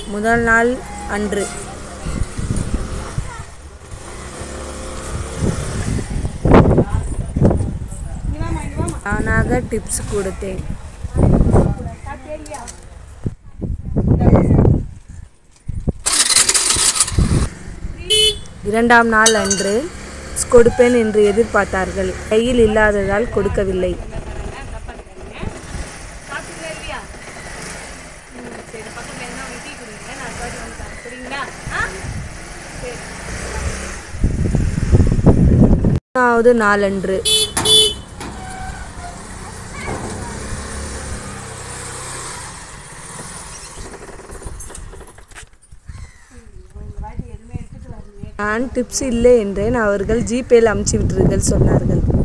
முதல் நாள் அன்று நானாக டிப்ஸ் கொடுத்தேன் இரண்டாம் நாள் அன்று கொடுப்பேன் என்று எதிர்பார்த்தார்கள் கையில் இல்லாததால் கொடுக்கவில்லை சாப்பிட்டீங்களா இல்லையா ம் சரி பக்கத்தில் என்ன அவங்க டீ குடிங்க நான் பாட்டு வந்து தரேன் சரிங்களா ஆ சரி மூணாவது நாளன்று நான் டிப்ஸ் இல்லை என்றேன் அவர்கள் ஜிபேயில் அமுச்சு விட்டுருங்கள் சொன்னார்கள்